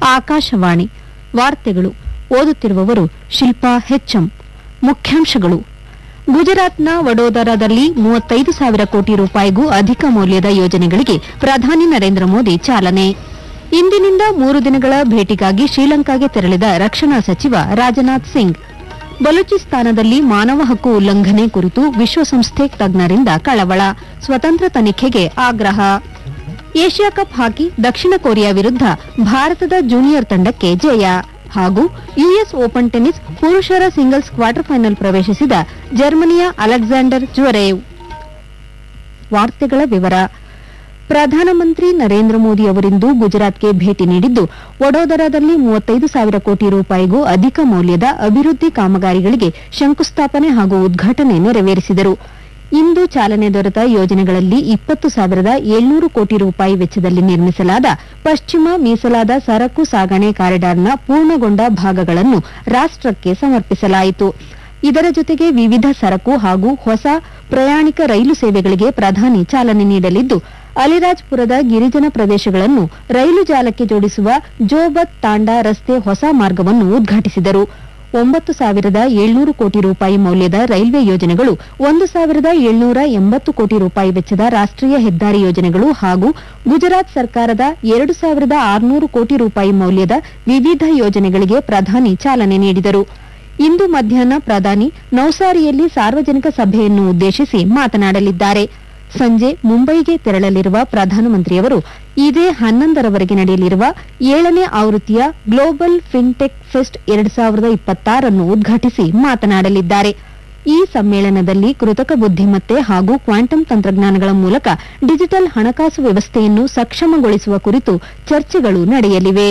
ಆಕಾಶವಾಣಿ ವಾರ್ತೆಗಳು ಓದುತ್ತಿರುವವರು ಶಿಲ್ಪಾ ಹೆಚ್ಎಂ ಮುಖ್ಯಾಂಶಗಳು ಗುಜರಾತ್ನ ವಡೋದರಾದಲ್ಲಿ ಮೂವತ್ತೈದು ಸಾವಿರ ಕೋಟಿ ರೂಪಾಯಿಗೂ ಅಧಿಕ ಮೌಲ್ಯದ ಯೋಜನೆಗಳಿಗೆ ಪ್ರಧಾನಿ ನರೇಂದ್ರ ಮೋದಿ ಚಾಲನೆ ಇಂದಿನಿಂದ ಮೂರು ದಿನಗಳ ಭೇಟಿಗಾಗಿ ಶ್ರೀಲಂಕಾಗೆ ತೆರಳಿದ ರಕ್ಷಣಾ ಸಚಿವ ರಾಜನಾಥ್ ಸಿಂಗ್ ಬಲೂಚಿಸ್ತಾನದಲ್ಲಿ ಮಾನವ ಹಕ್ಕು ಉಲ್ಲಂಘನೆ ಕುರಿತು ವಿಶ್ವಸಂಸ್ಥೆ ತಜ್ಞರಿಂದ ಕಳವಳ ಸ್ವತಂತ್ರ ತನಿಖೆಗೆ ಆಗ್ರಹ ಏಷ್ಯಾ ಕಪ್ ಹಾಕಿ ದಕ್ಷಿಣ ಕೊರಿಯಾ ವಿರುದ್ಧ ಭಾರತದ ಜೂನಿಯರ್ ತಂಡಕ್ಕೆ ಜಯ ಹಾಗೂ ಯುಎಸ್ ಓಪನ್ ಟೆನಿಸ್ ಪುರುಷರ ಸಿಂಗಲ್ಸ್ ಕ್ವಾರ್ಟರ್ ಫೈನಲ್ ಪ್ರವೇಶಿಸಿದ ಜರ್ಮನಿಯ ಅಲೆಕ್ಸಾಂಡರ್ ಜ್ವರೇವ್ ವಾರ್ತೆಗಳ ವಿವರ ಪ್ರಧಾನಮಂತ್ರಿ ನರೇಂದ್ರ ಮೋದಿ ಅವರಿಂದು ಗುಜರಾತ್ಗೆ ಭೇಟಿ ನೀಡಿದ್ದು ವಡೋದರಾದಲ್ಲಿ ಮೂವತ್ತೈದು ಸಾವಿರ ಕೋಟಿ ರೂಪಾಯಿಗೂ ಅಧಿಕ ಮೌಲ್ಯದ ಅಭಿವೃದ್ಧಿ ಕಾಮಗಾರಿಗಳಿಗೆ ಶಂಕುಸ್ಥಾಪನೆ ಹಾಗೂ ಉದ್ಘಾಟನೆ ನೆರವೇರಿಸಿದರು ಇಂದು ಚಾಲನೆ ದೊರೆತ ಯೋಜನೆಗಳಲ್ಲಿ ಇಪ್ಪತ್ತು ಸಾವಿರದ ಏಳ್ನೂರು ಕೋಟಿ ರೂಪಾಯಿ ವೆಚ್ಚದಲ್ಲಿ ನಿರ್ಮಿಸಲಾದ ಪಶ್ಚಿಮ ಮೀಸಲಾದ ಸರಕು ಸಾಗಣೆ ಕಾರಿಡಾರ್ನ ಪೂರ್ಣಗೊಂಡ ಭಾಗಗಳನ್ನು ರಾಷ್ಟಕ್ಕೆ ಸಮರ್ಪಿಸಲಾಯಿತು ಇದರ ಜೊತೆಗೆ ವಿವಿಧ ಸರಕು ಹಾಗೂ ಹೊಸ ಪ್ರಯಾಣಿಕ ರೈಲು ಸೇವೆಗಳಿಗೆ ಪ್ರಧಾನಿ ಚಾಲನೆ ನೀಡಲಿದ್ದು ಅಲಿರಾಜ್ಪುರದ ಗಿರಿಜನ ಪ್ರದೇಶಗಳನ್ನು ರೈಲು ಜಾಲಕ್ಕೆ ಜೋಡಿಸುವ ಜೋಬತ್ ತಾಂಡಾ ರಸ್ತೆ ಹೊಸ ಮಾರ್ಗವನ್ನು ಉದ್ಘಾಟಿಸಿದರು ಒಂಬತ್ತು ಸಾವಿರದ ಏಳ್ನೂರು ಕೋಟಿ ರೂಪಾಯಿ ಮೌಲ್ಯದ ರೈಲ್ವೆ ಯೋಜನೆಗಳು ಒಂದು ಸಾವಿರದ ಏಳ್ನೂರ ಎಂಬತ್ತು ಕೋಟಿ ರೂಪಾಯಿ ವೆಚ್ಚದ ರಾಷ್ಟೀಯ ಹೆದ್ದಾರಿ ಯೋಜನೆಗಳು ಹಾಗೂ ಗುಜರಾತ್ ಸರ್ಕಾರದ ಎರಡು ಸಾವಿರದ ಆರುನೂರು ಕೋಟಿ ರೂಪಾಯಿ ಮೌಲ್ಯದ ವಿವಿಧ ಯೋಜನೆಗಳಿಗೆ ಪ್ರಧಾನಿ ಚಾಲನೆ ನೀಡಿದರು ಇಂದು ಮಧ್ಯಾಹ್ನ ಪ್ರಧಾನಿ ನೌಸಾರಿಯಲ್ಲಿ ಸಾರ್ವಜನಿಕ ಸಭೆಯನ್ನು ಉದ್ದೇಶಿಸಿ ಮಾತನಾಡಲಿದ್ದಾರೆ ಸಂಜೆ ಮುಂಬೈಗೆ ತೆರಳಲಿರುವ ಪ್ರಧಾನಮಂತ್ರಿಯವರು ಇದೇ ಹನ್ನೊಂದರವರೆಗೆ ನಡೆಯಲಿರುವ ಏಳನೇ ಆವೃತ್ತಿಯ ಗ್ಲೋಬಲ್ ಫಿನ್ಟೆಕ್ ಫೆಸ್ಟ್ ಎರಡು ಸಾವಿರದ ಇಪ್ಪತ್ತಾರನ್ನು ಉದ್ಘಾಟಿಸಿ ಮಾತನಾಡಲಿದ್ದಾರೆ ಈ ಸಮ್ಮೇಳನದಲ್ಲಿ ಕೃತಕ ಬುದ್ದಿಮತ್ತೆ ಹಾಗೂ ಕ್ವಾಂಟಮ್ ತಂತ್ರಜ್ಞಾನಗಳ ಮೂಲಕ ಡಿಜಿಟಲ್ ಹಣಕಾಸು ವ್ಯವಸ್ಥೆಯನ್ನು ಸಕ್ಷಮಗೊಳಿಸುವ ಕುರಿತು ಚರ್ಚೆಗಳು ನಡೆಯಲಿವೆ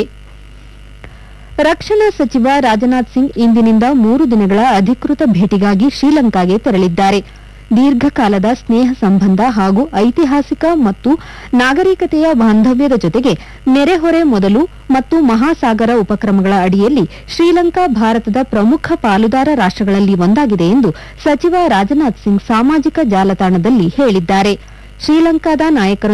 ರಕ್ಷಣಾ ಸಚಿವ ರಾಜನಾಥ್ ಸಿಂಗ್ ಇಂದಿನಿಂದ ಮೂರು ದಿನಗಳ ಅಧಿಕೃತ ಭೇಟಿಗಾಗಿ ಶ್ರೀಲಂಕಾಗೆ ತೆರಳಿದ್ದಾರೆ ದೀರ್ಘಕಾಲದ ಸ್ನೇಹ ಸಂಬಂಧ ಹಾಗೂ ಐತಿಹಾಸಿಕ ಮತ್ತು ನಾಗರಿಕತೆಯ ಬಾಂಧವ್ಯದ ಜೊತೆಗೆ ನೆರೆಹೊರೆ ಮೊದಲು ಮತ್ತು ಮಹಾಸಾಗರ ಉಪಕ್ರಮಗಳ ಅಡಿಯಲ್ಲಿ ಶ್ರೀಲಂಕಾ ಭಾರತದ ಪ್ರಮುಖ ಪಾಲುದಾರ ರಾಷ್ಟಗಳಲ್ಲಿ ಒಂದಾಗಿದೆ ಎಂದು ಸಚಿವ ರಾಜನಾಥ್ ಸಿಂಗ್ ಸಾಮಾಜಿಕ ಜಾಲತಾಣದಲ್ಲಿ ಹೇಳಿದ್ದಾರೆ ಶ್ರೀಲಂಕಾದ ನಾಯಕರೊಂದಿಗೆ